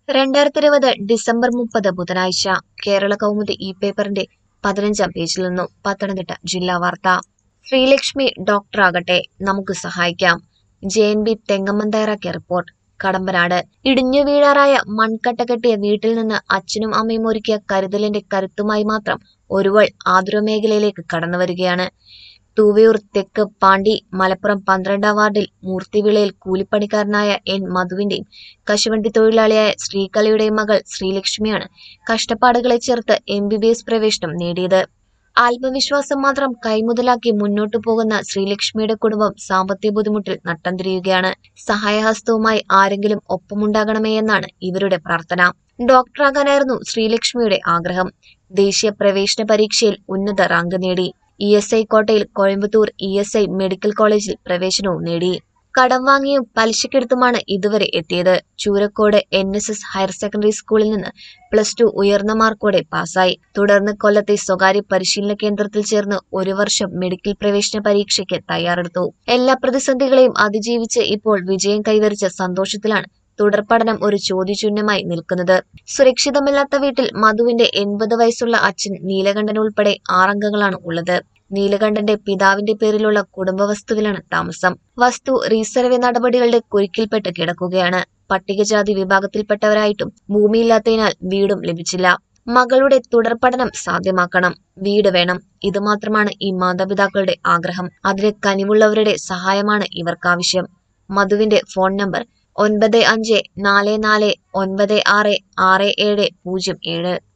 രണ്ടായിരത്തി ഇരുപത് ഡിസംബർ മുപ്പത് ബുധനാഴ്ച കേരള കൗമുദി ഇ പേപ്പറിന്റെ പതിനഞ്ചാം പേജിൽ നിന്നും പത്തനംതിട്ട ജില്ലാ വാർത്ത ശ്രീലക്ഷ്മി ഡോക്ടറാകട്ടെ നമുക്ക് സഹായിക്കാം ജെ എൻ ബി തെങ്ങമ്മൻ തയ്യാറാക്കിയ റിപ്പോർട്ട് കടമ്പനാട് ഇടിഞ്ഞു വീഴാറായ മൺകട്ട കെട്ടിയ വീട്ടിൽ നിന്ന് അച്ഛനും അമ്മയും ഒരുക്കിയ കരുതലിന്റെ കരുത്തുമായി മാത്രം ഒരുവൾ ആതുര മേഖലയിലേക്ക് കടന്നു വരികയാണ് തൂവയൂർ തെക്ക് പാണ്ടി മലപ്പുറം പന്ത്രണ്ടാം വാർഡിൽ മൂർത്തിവിളയിൽ കൂലിപ്പണിക്കാരനായ എൻ മധുവിന്റെയും കശുവണ്ടി തൊഴിലാളിയായ ശ്രീകലയുടെയും മകൾ ശ്രീലക്ഷ്മിയാണ് കഷ്ടപ്പാടുകളെ ചേർത്ത് എം ബി ബി എസ് പ്രവേശനം നേടിയത് ആത്മവിശ്വാസം മാത്രം കൈമുതലാക്കി മുന്നോട്ടു പോകുന്ന ശ്രീലക്ഷ്മിയുടെ കുടുംബം സാമ്പത്തിക ബുദ്ധിമുട്ടിൽ നട്ടം തിരിയുകയാണ് സഹായഹസ്തവുമായി ആരെങ്കിലും ഒപ്പമുണ്ടാകണമേ എന്നാണ് ഇവരുടെ പ്രാർത്ഥന ഡോക്ടറാകാനായിരുന്നു ശ്രീലക്ഷ്മിയുടെ ആഗ്രഹം ദേശീയ പ്രവേശന പരീക്ഷയിൽ ഉന്നത റാങ്ക് നേടി ഇ എസ് ഐ കോട്ടയിൽ Coimbatore E S I medical കോളേജിൽ പ്രവേശനവും നേടി കടം വാങ്ങിയും പലിശക്കെടുത്തുമാണ് ഇതുവരെ എത്തിയത് Choorakkode N S S higher secondary സ്കൂളിൽ നിന്ന് പ്ലസ് ടു ഉയർന്ന മാർക്കോടെ പാസ്സായി തുടർന്ന് കൊല്ലത്തെ സ്വകാര്യ പരിശീലന കേന്ദ്രത്തിൽ ചേർന്ന് ഒരു വർഷം മെഡിക്കൽ പ്രവേശന പരീക്ഷയ്ക്ക് തയ്യാറെടുത്തു എല്ലാ പ്രതിസന്ധികളെയും അതിജീവിച്ച് ഇപ്പോൾ വിജയം കൈവരിച്ച സന്തോഷത്തിലാണ് തുടർ പഠനം ഒരു ചോദ്യചിഹ്നമായി നിൽക്കുന്നത് സുരക്ഷിതമല്ലാത്ത വീട്ടിൽ മധുവിന്റെ എൺപത് വയസ്സുള്ള അച്ഛൻ നീലകണ്ഠൻ ഉൾപ്പെടെ ആറംഗങ്ങളാണ് ഉള്ളത് നീലകണ്ഠന്റെ പിതാവിന്റെ പേരിലുള്ള കുടുംബ വസ്തുവിലാണ് താമസം വസ്തു റീസർവേ നടപടികളുടെ കുരുക്കിൽപ്പെട്ട് കിടക്കുകയാണ് പട്ടികജാതി വിഭാഗത്തിൽപ്പെട്ടവരായിട്ടും ഭൂമിയില്ലാത്തതിനാൽ വീടും ലഭിച്ചില്ല മകളുടെ തുടർ പഠനം സാധ്യമാക്കണം വീട് വേണം ഇത് മാത്രമാണ് ഈ മാതാപിതാക്കളുടെ ആഗ്രഹം അതിന് കനിവുള്ളവരുടെ സഹായമാണ് ഇവർക്കാവശ്യം മധുവിന്റെ ഫോൺ നമ്പർ ഒൻപത് അഞ്ച് നാല് നാല് ഒൻപത് ആറ് ആറ് ഏഴ് പൂജ്യം ഏഴ്